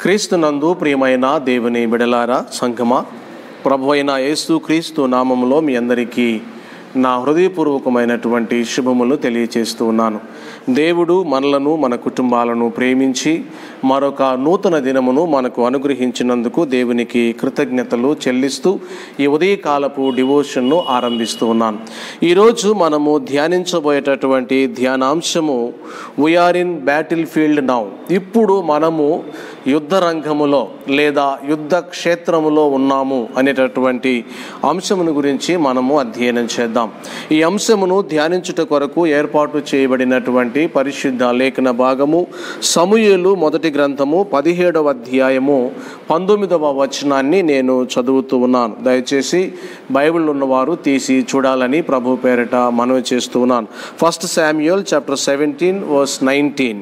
క్రీస్తునందు ప్రియమైన దేవుని బిడలారా సంఘమా ప్రభు అయిన యేసు క్రీస్తు నామములో మీ అందరికీ నా హృదయపూర్వకమైనటువంటి శుభములు తెలియచేస్తూ ఉన్నాను దేవుడు మనలను మన కుటుంబాలను ప్రేమించి మరొక నూతన దినమును మనకు అనుగ్రహించినందుకు దేవునికి కృతజ్ఞతలు చెల్లిస్తూ ఈ ఉదయకాలపు డివోషన్ను ఆరంభిస్తూ ఉన్నాను ఈరోజు మనము ధ్యానించబోయేటటువంటి ధ్యానాంశము we're in battlefield now ఇప్పుడు మనము యుద్ధ రంగములో లేదా యుద్ధ క్షేత్రములో ఉన్నాము అనేటటువంటి అంశమును గురించి మనము అధ్యయనం చేద్దాం ఈ అంశమును ధ్యానించుట కొరకు ఏర్పాటు చేయబడినటువంటి పరిశుద్ధ లేఖన భాగము సమూయేలు మొదటి గ్రంథము పదిహేడవ అధ్యాయము పంతొమ్మిదవ వచనాన్ని నేను చదువుతూ ఉన్నాను దయచేసి బైబిల్ ఉన్నవారు తీసి చూడాలని ప్రభు పేరిట మనవి చేస్తూ ఉన్నాను first Samuel chapter seventeen verse nineteen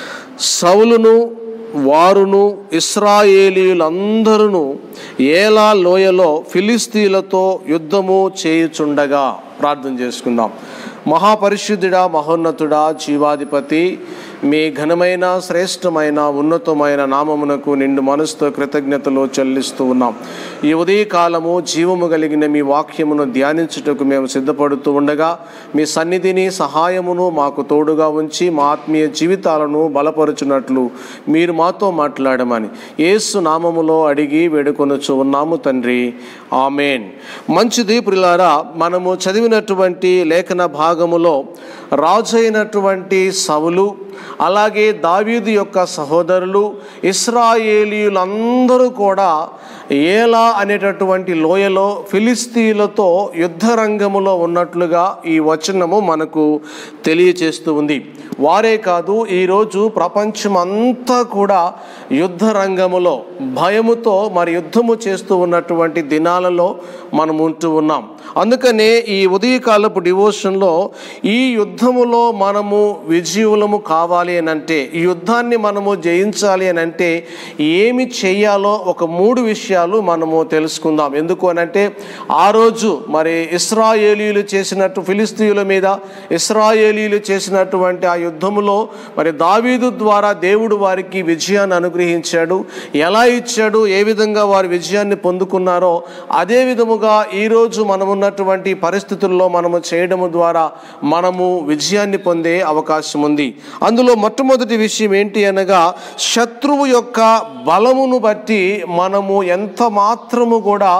సౌలును వారును ఇస్రాయేలీలందరూ ఏలా లోయలో ఫిలిస్తీన్లతో యుద్ధము చేయుచుండగా ప్రార్థన చేసుకుందాం మహాపరిశుద్ధుడా మహోన్నతుడా జీవాధిపతి మీ ఘనమైన శ్రేష్టమైన ఉన్నతమైన నామమునకు నిండు మనసుతో కృతజ్ఞతలు చెల్లిస్తూ ఉన్నాం ఈ ఉదయకాలము జీవము కలిగిన మీ వాక్యమును ధ్యానించుటకు మేము సిద్ధపడుతూ ఉండగా మీ సన్నిధిని సహాయమును మాకు తోడుగా ఉంచి మా ఆత్మీయ జీవితాలను బలపరుచున్నట్లు మీరు మాతో మాట్లాడమని యేసు నామములో అడిగి వేడుకొనొచ్చు ఉన్నాము తండ్రి ఆమెన్ మంచిది ప్రిలారా మనము చదివినటువంటి లేఖన భాగములో రాజైనటువంటి సవులు అలాగే దావీదు యొక్క సహోదరులు ఇస్రాయేలీలందరూ కూడా ఏలా అనేటటువంటి లోయలో ఫిలిస్తీన్లతో యుద్ధ రంగములో ఉన్నట్లుగా ఈ వచనము మనకు తెలియచేస్తూ ఉంది వారే కాదు ఈరోజు ప్రపంచం అంతా కూడా యుద్ధ రంగములో భయముతో మరి యుద్ధము చేస్తూ ఉన్నటువంటి దినాలలో మనం ఉంటూ ఉన్నాం అందుకనే ఈ ఉదయకాలపు డివోషన్లో ఈ యుద్ధములో మనము విజయులము కావాలి అని అంటే ఈ యుద్ధాన్ని మనము జయించాలి అని అంటే ఏమి చేయాలో ఒక మూడు విషయాలు మనము తెలుసుకుందాం ఎందుకు అని అంటే ఆ రోజు మరి ఇస్రాయేలీలు చేసినట్టు ఫిలిస్తీయుల మీద ఇస్రాయేలీలు చేసినటువంటి ఆ యుద్ధములో మరి దావీదు ద్వారా దేవుడు వారికి విజయాన్ని అనుగ్రహించాడు ఎలా ఇచ్చాడు ఏ విధంగా వారి విజయాన్ని పొందుకున్నారో అదే విధముగా ఈరోజు మనం ఉన్నటువంటి పరిస్థితుల్లో మనము చేయడము ద్వారా మనము విజయాన్ని పొందే అవకాశం ఉంది అందులో మొట్టమొదటి విషయం ఏంటి అనగా శత్రువు యొక్క బలమును బట్టి మనము ఎంత మాత్రము కూడా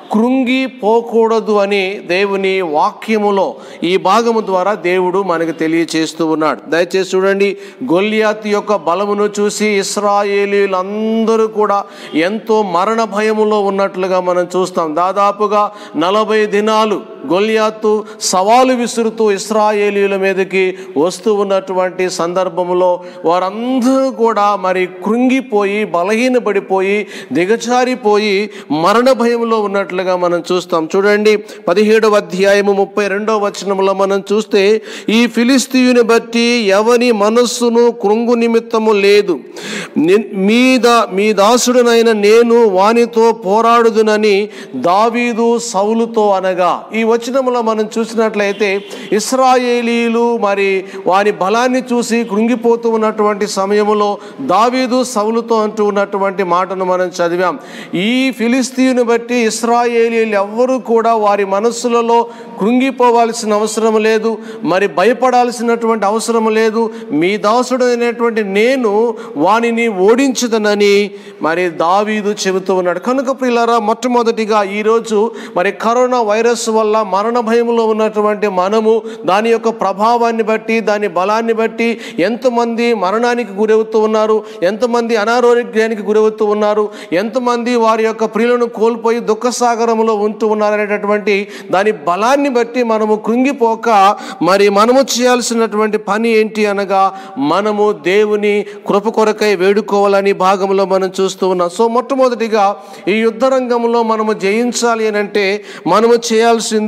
కృంగిపోకూడదు అని దేవుని వాక్యములో ఈ భాగము ద్వారా దేవుడు మనకు తెలియచేస్తూ ఉన్నాడు దయచేసి చూడండి గొల్యాత్ యొక్క బలమును చూసి ఇస్రాయేలీలందరూ కూడా ఎంతో మరణ భయములో ఉన్నట్లుగా మనం చూస్తాం దాదాపుగా నలభై దినాలు గొల్యాత్తు సవాలు విసురుతూ ఇస్రాయేలీల మీదకి వస్తూ ఉన్నటువంటి సందర్భంలో వారందరూ కూడా మరి కృంగిపోయి బలహీనపడిపోయి దిగజారిపోయి మరణ భయంలో ఉన్నట్లుగా మనం చూస్తాం చూడండి పదిహేడవ అధ్యాయము ముప్పై రెండవ వచనంలో మనం చూస్తే ఈ ఫిలిస్తీయుని బట్టి ఎవని మనస్సును కృంగు నిమిత్తము లేదు ని- మీద మీ దాసుడనైన నేను వానితో పోరాడుదునని దావీదు సౌలుతో అనగా ఈ వచనంలో మనం చూసినట్లయితే ఇస్రాయేలీలు మరి వారి బలాన్ని చూసి కృంగిపోతూ ఉన్నటువంటి సమయంలో దావీదు సౌలుతో అంటూ ఉన్నటువంటి మాటను మనం చదివాం ఈ ఫిలిస్తీయుని బట్టి ఇస్రాయేలీలు ఎవ్వరూ కూడా వారి మనస్సులలో కృంగిపోవాల్సిన అవసరం లేదు మరి భయపడాల్సినటువంటి అవసరం లేదు మీ దాసుడు అయినటువంటి నేను వానిని ఓడించదనని మరి దావీదు చెబుతూ ఉన్నాడు కనుక ప్రియులారా మొట్టమొదటిగా ఈరోజు మరి కరోనా వైరస్ వల్ల మరణ భయంలో ఉన్నటువంటి మనము దాని యొక్క ప్రభావాన్ని బట్టి దాని బలాన్ని బట్టి ఎంతమంది మరణానికి గురవుతూ ఉన్నారు ఎంతమంది అనారోగ్యానికి గురవుతూ ఉన్నారు ఎంతమంది వారి యొక్క ప్రియులను కోల్పోయి దుఃఖసాగరంలో ఉంటూ ఉన్నారనేటటువంటి దాని బలాన్ని బట్టి మనము కృంగిపోక మరి మనము చేయాల్సినటువంటి పని ఏంటి అనగా మనము దేవుని కృప కొరకై వేడుకోవాలని భాగంలో మనం చూస్తూ ఉన్నాం సో మొట్టమొదటిగా ఈ యుద్ధ రంగంలో మనము జయించాలి అని అంటే మనము చేయాల్సింది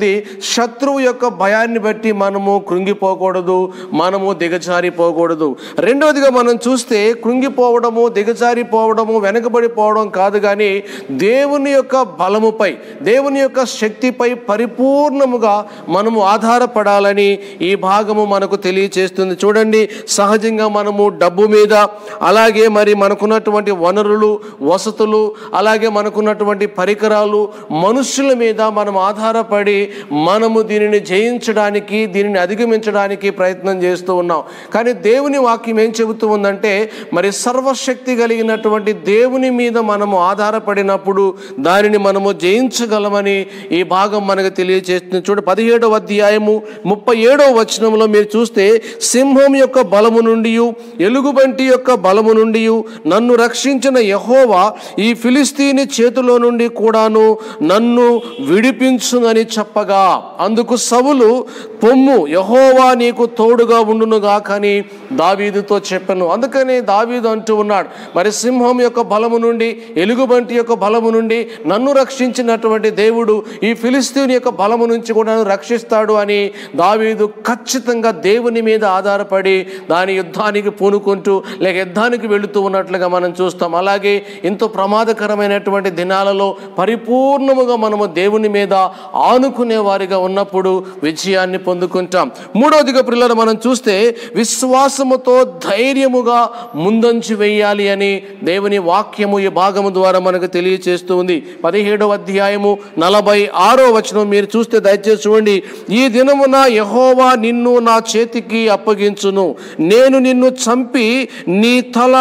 ఉంది శత్రువు యొక్క భయాన్ని బట్టి మనము కృంగిపోకూడదు మనము దిగజారిపోకూడదు రెండవదిగా మనం చూస్తే కృంగిపోవడము దిగజారిపోవడము వెనకబడిపోవడం కాదు కానీ దేవుని యొక్క బలముపై దేవుని యొక్క శక్తిపై పరిపూర్ణముగా మనము ఆధారపడాలని ఈ భాగము మనకు తెలియచేస్తుంది చూడండి సహజంగా మనము డబ్బు మీద అలాగే మరి మనకున్నటువంటి వనరులు వసతులు అలాగే మనకున్నటువంటి పరికరాలు మనుషుల మీద మనం ఆధారపడి మనము దీనిని జయించడానికి దీనిని అధిగమించడానికి ప్రయత్నం చేస్తూ ఉన్నాం కానీ దేవుని వాక్యం ఏం చెబుతూ ఉందంటే మరి సర్వశక్తి కలిగినటువంటి దేవుని మీద మనము ఆధారపడినప్పుడు దానిని మనము జయించగలమని ఈ భాగం మనకు తెలియజేస్తుంది చూడు పదిహేడవ అధ్యాయము ముప్పై ఏడవ వచనంలో మీరు చూస్తే సింహం యొక్క బలము నుండి ఎలుగుబంటి యొక్క బలము నుండి నన్ను రక్షించిన యహోవా ఈ ఫిలిస్తీని చేతిలో నుండి కూడాను నన్ను విడిపించునని చెప్పగా అందుకు సవులు పొమ్ము యహోవా నీకు తోడుగా ఉండునుగా కానీ దావీదుతో చెప్పను అందుకని దావీదు అంటూ ఉన్నాడు మరి సింహం యొక్క బలము నుండి ఎలుగుబంటి యొక్క బలము నుండి నన్ను రక్షించినటువంటి దేవుడు ఈ ఫిలిస్తీన్ యొక్క బలము నుంచి కూడా నన్ను రక్షిస్తాడు అని దావీదు ఖచ్చితంగా దేవుని మీద ఆధారపడి దాని యుద్ధానికి పూనుకుంటూ లేక యుద్ధానికి వెళుతూ ఉన్నట్లుగా మనం చూస్తాం అలాగే ఎంతో ప్రమాదకరమైనటువంటి దినాలలో పరిపూర్ణముగా మనము దేవుని మీద ఆనుకునే వారిగా ఉన్నప్పుడు విజయాన్ని పొందుకుంటాం మూడవదిగా పిల్లలు మనం చూస్తే విశ్వాసముతో ధైర్యముగా ముందంచి వేయాలి అని దేవుని వాక్యము ఈ భాగము ద్వారా మనకు తెలియచేస్తూ ఉంది పదిహేడవ అధ్యాయము నలభై ఆరో వచనం మీరు చూస్తే దయచేసి చూడండి ఈ దినమున యహోవా నిన్ను నా చేతికి అప్పగించును నేను నిన్ను చంపి నీ తల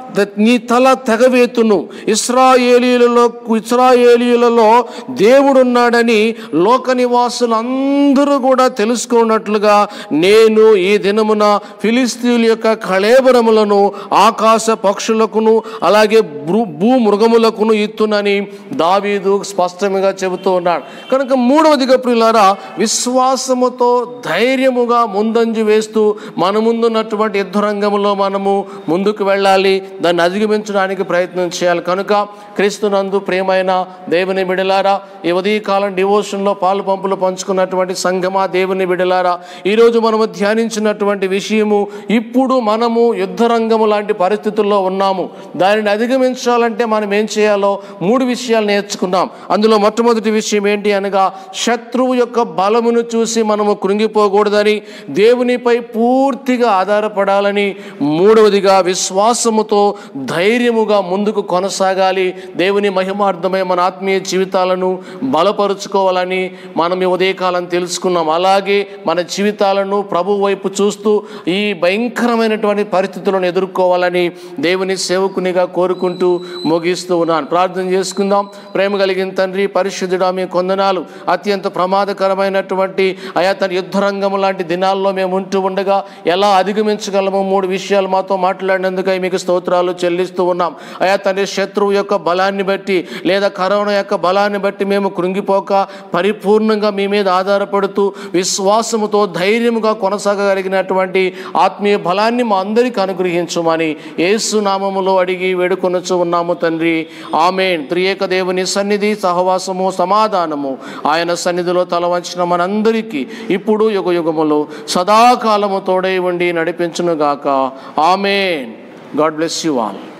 నీ తల తెగవేతును ఇస్రాయేలీలలో ఇస్రాయేలీలలో దేవుడున్నాడని లోక నివాసులు అందరూ కూడా తెలుసుకున్నట్లుగా నేను ఈ దినమున ఫిలిస్తీన్ల యొక్క కళేబరములను ఆకాశ పక్షులకును అలాగే భూ భూ మృగములకును ఇత్తునని దావీదు స్పష్టంగా చెబుతూ ఉన్నాడు కనుక మూడవదిగా ప్రియులారా విశ్వాసముతో ధైర్యముగా ముందంజు వేస్తూ మన ముందున్నటువంటి యుద్ధ రంగంలో మనము ముందుకు వెళ్ళాలి దాన్ని అధిగమించడానికి ప్రయత్నం చేయాలి కనుక క్రీస్తునందు ప్రేమైన దేవుని బిడలారా ఈ ఉదయకాలం డివోషన్లో పాలు పంపులు పంచుకున్నటువంటి సంఘమా దేవుని బిడలారా ఈరోజు మనము ధ్యానించినటువంటి విషయము ఇప్పుడు మనము యుద్ధ రంగము లాంటి పరిస్థితుల్లో ఉన్నాము దానిని అధిగమించాలంటే మనం ఏం చేయాలో మూడు విషయాలు నేర్చుకున్నాం అందులో మొట్టమొదటి విషయం ఏంటి అనగా శత్రువు యొక్క బలమును చూసి మనము కృంగిపోకూడదని దేవునిపై పూర్తిగా ఆధారపడాలని మూడవదిగా విశ్వాసముతో ధైర్యముగా ముందుకు కొనసాగాలి దేవుని మహిమార్థమై మన ఆత్మీయ జీవితాలను బలపరుచుకోవాలని మనం ఈ ఉదయకాలం తెలుసుకున్నాం అలాగే మన జీవితాలను ప్రభు వైపు చూస్తూ ఈ భయంకరమైనటువంటి పరిస్థితులను ఎదుర్కోవాలని దేవుని సేవకునిగా కోరుకుంటూ ముగిస్తూ ఉన్నాను ప్రార్థన చేసుకుందాం ప్రేమ కలిగిన తండ్రి పరిశుద్ధుడా మీ కొందనాలు అత్యంత ప్రమాదకరమైనటువంటి అయా తన యుద్ధ రంగం లాంటి దినాల్లో మేము ఉంటూ ఉండగా ఎలా అధిగమించగలమో మూడు విషయాలు మాతో మాట్లాడినందుకై మీకు స్తోత్రాలు చెల్లిస్తూ ఉన్నాం అయా తండ్రి శత్రువు యొక్క బలాన్ని బట్టి లేదా కరోనా యొక్క బలాన్ని బట్టి మేము కృంగిపోక పరిపూర్ణంగా మీ మీద ఆధారపడుతూ విశ్వాసముతో ధైర్యముగా కొనసాగగలిగినటువంటి ఆత్మీయ బలాన్ని మా అందరికీ అనుగ్రహించమని యేసు నామములో అడిగి వేడుకొనొచ్చు ఉన్నాము తండ్రి ఆమెన్ త్రియేక దేవుని సన్నిధి సహవాసము సమాధానము ఆయన సన్నిధిలో తల వంచిన మనందరికీ ఇప్పుడు యుగ యుగములో సదాకాలము తోడై ఉండి నడిపించునుగాక amen God bless you all